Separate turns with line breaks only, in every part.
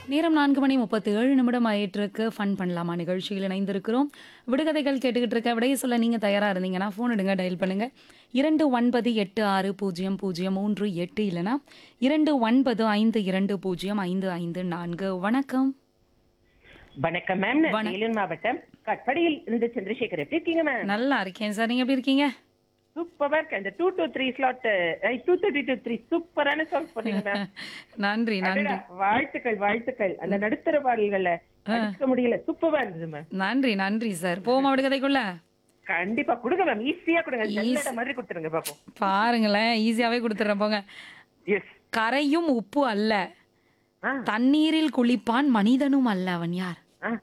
நேரம் நான்கு மணி முப்பத்தி ஏழு நிமிடம் ஆயிட்டிருக்கு ஃபன் பண்ணலாமா நிகழ்ச்சியில் இணைந்திருக்கிறோம் விடுகதைகள் கேட்டுக்கிட்டு இருக்க விடைய சொல்ல நீங்கள் தயாராக இருந்தீங்கன்னா ஃபோன் எடுங்க டயல் பண்ணுங்க இரண்டு ஒன்பது எட்டு ஆறு பூஜ்ஜியம் பூஜ்ஜியம் மூன்று எட்டு இல்லைனா இரண்டு ஒன்பது ஐந்து இரண்டு பூஜ்ஜியம் ஐந்து ஐந்து நான்கு வணக்கம்
வணக்கம் மேம் நான்
வணக்கம்.
வேலூர் மாவட்டம் கட்படியில் இருந்து சந்திரசேகர் எப்படி இருக்கீங்க மேம்
நல்லா இருக்கேன் சார் நீங்கள் எப்படி இருக்கீங்க
சூப்பரா இருக்கு அந்த two two three slot two thirty two three சூப்பரான சாங் பண்ணீங்க மேம்
நன்றி நன்றி
அடடா, வாழ்த்துக்கள் வாழ்த்துக்கள் அந்த நடுத்தர பாடல்களை அடிக்க முடியல சூப்பரா இருந்தது மேம்
நன்றி நன்றி சார் போமா விடுகதைக்குள்ள
கண்டிப்பா கொடுங்க மேம் ஈஸியா கொடுங்க ஜல்லடை மாதிரி கொடுத்துருங்க பாப்போம்
பாருங்களேன் ஈஸியாகவே கொடுத்துட்றேன் போங்க
எஸ்
கரையும் உப்பு அல்ல தண்ணீரில் குளிப்பான் மனிதனும் அல்ல அவன் யார்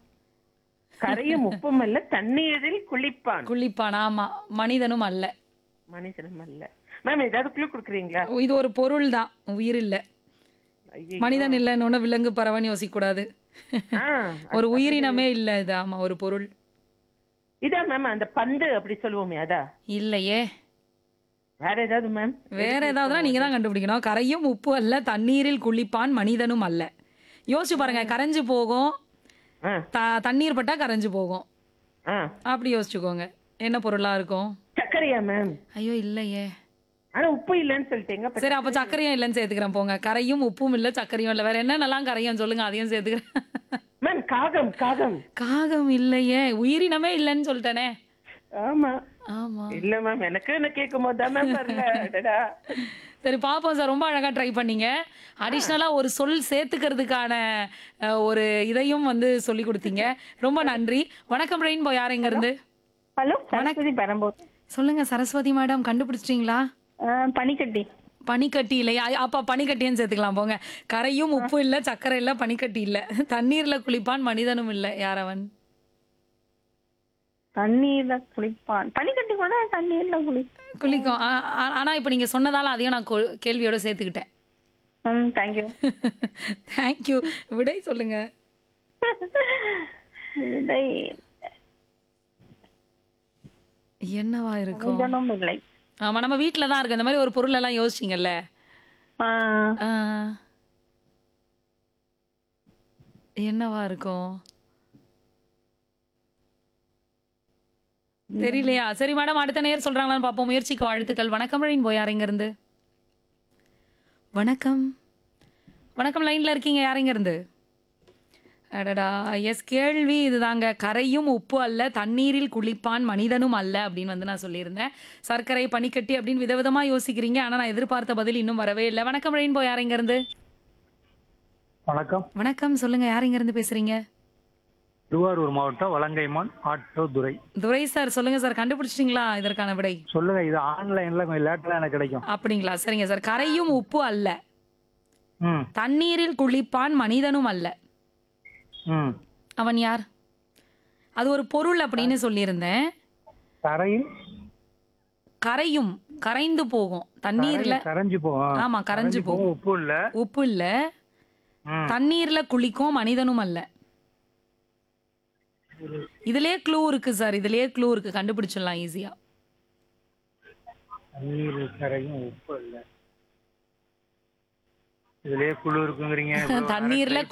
கரையும் உப்பும் அல்ல தண்ணீரில் குளிப்பான்
குளிப்பான் ஆமா மனிதனும் அல்ல
மனுஷனும் அல்ல மேம் ஏதாவது குழு கொடுக்குறீங்களா
இது ஒரு பொருள் தான் உயிர் இல்ல
ஐயே.
மனிதன் இல்லைன்னு விலங்கு பறவைன்னு யோசிக்க கூடாது
ஆ,
ஒரு உயிரினமே இல்ல இது ஆமா ஒரு பொருள்
இதான் மேம் அந்த பந்து அப்படி சொல்லுவோமே அதா
இல்லையே
வேற ஏதாவது மேம்
வேற ஏதாவதுனா நீங்க தான் கண்டுபிடிக்கணும் கரையும் உப்பு அல்ல தண்ணீரில் குளிப்பான் மனிதனும் அல்ல யோசிச்சு பாருங்க கரைஞ்சு போகும்
ஆ
த- தண்ணீர் பட்டா கரைஞ்சு போகும்
ஆ
அப்படி யோசிச்சுக்கோங்க என்ன பொருளா இருக்கும்
சர்க்கரையா மேம்
ஐயோ இல்லையே
ஆனா உப்பு இல்லைன்னு சொல்லிட்டீங்க அப்ப
சரி அப்ப சர்க்கரையும் இல்லைன்னு சேர்த்துக்கிறேன் போங்க கரையும் உப்பும் இல்ல சர்க்கரையும் இல்ல வேற என்னென்னலாம் கரையும் சொல்லுங்க அதையும் சேர்த்துக்கிறேன்
மேம் காகம் காகம்
காகம் இல்லையே உயிரினமே இல்லைன்னு சொல்லிட்டேனே
ஆமா
ஆமா
இல்ல மேம் எனக்கு என்ன கேட்கும் போது தான் மேம் வரல அடடா.
சரி பாப்போம் சார் ரொம்ப அழகா ட்ரை பண்ணீங்க அடிஷ்னலா ஒரு சொல் சேர்த்துக்கிறதுக்கான அஹ், ஒரு இதையும் வந்து சொல்லி கொடுத்தீங்க ரொம்ப நன்றி வணக்கம் ரெயின்போ யார் எங்க இருந்து
ஹலோ சரஸ்வதி பெரம்பூர்
சொல்லுங்க சரஸ்வதி மேடம் கண்டுபிடிச்சிட்டீங்களா
பனிக்கட்டி
பனிக்கட்டி இல்லையா அப்ப பனிக்கட்டின்னு சேர்த்துக்கலாம் போங்க கரையும் உப்பு இல்ல சர்க்கரை இல்ல பனிக்கட்டி இல்ல தண்ணீர்ல குளிப்பான் மனிதனும் இல்ல யாரவன்
தண்ணீர்ல குளிப்பான் பனிக்கட்டி கூட தண்ணீர்ல குளி
குளிக்கும் ஆ- ஆ- ஆனா இப்ப நீங்க சொன்னதால அதையும் நான் கொ- கேள்வியோட சேர்த்துக்கிட்டேன்
ம் தேங்க்யூ
தேங்க்யூ விடை சொல்லுங்க
இதை
என்னவா இருக்கும்
இதனும் இல்லை
ஆமா நம்ம வீட்ல தான் இருக்கு இந்த மாதிரி ஒரு பொருள் எல்லாம் யோசிச்சிங்கல்ல
ஆ,
ஆ. என்னவா இருக்கும் தெரியலையா சரி மேடம் அடுத்த நேர் சொல்றாங்களான்னு பார்ப்போம் முயற்சிக்கு வாழ்த்துக்கள் வணக்கம் ரெயின் போய் யாருங்க இருந்து வணக்கம் வணக்கம் லைன்ல இருக்கீங்க யாருங்க இருந்து அடடா எஸ் கேள்வி இதுதாங்க கரையும் உப்பு அல்ல தண்ணீரில் குளிப்பான் மனிதனும் அல்ல அப்படின்னு வந்து நான் சொல்லியிருந்தேன் சர்க்கரை பனிக்கட்டி அப்படின்னு விதவிதமா யோசிக்கிறீங்க ஆனா நான் எதிர்பார்த்த பதில் இன்னும் வரவே இல்லை வணக்கம் ரெயின்போ யாருங்க இருந்து
வணக்கம்
வணக்கம் சொல்லுங்க யாருங்க இருந்து பேசுறீங்க
திருவாரூர் மாவட்டம் வலங்கைமான் ஆட்டோ துரை
துரை சார் சொல்லுங்க சார் கண்டுபிடிச்சிட்டீங்களா இதற்கான விடை
சொல்லுங்க இது ஆன்லைன்ல கொஞ்சம் லேட்டரா எனக்கு கிடைக்கும்
அப்படிங்களா சரிங்க சார் கரையும் உப்பு அல்ல
ம்
தண்ணீரில் குளிப்பான் மனிதனும் அல்ல
ம்
அவன் யார் அது ஒரு பொருள் அப்படின்னு சொல்லியிருந்தேன்
தரையில்
கரையும் கரைந்து போகும் தண்ணீர்ல
கரைஞ்சு போகும்
ஆமா கரைஞ்சு போகும்
உப்பு இல்ல
உப்பு இல்ல
ம்.
தண்ணீர்ல குளிக்கும் மனிதனும் அல்ல இதுலயே க்ளூ இருக்கு சார் இதுலயே க்ளூ இருக்கு கண்டுபிடிச்சிடலாம் ஈஸியா
தண்ணீர் கரையும் உப்பு இல்ல இதுலயே குழு இருக்குங்கிறீங்க
தண்ணீர்ல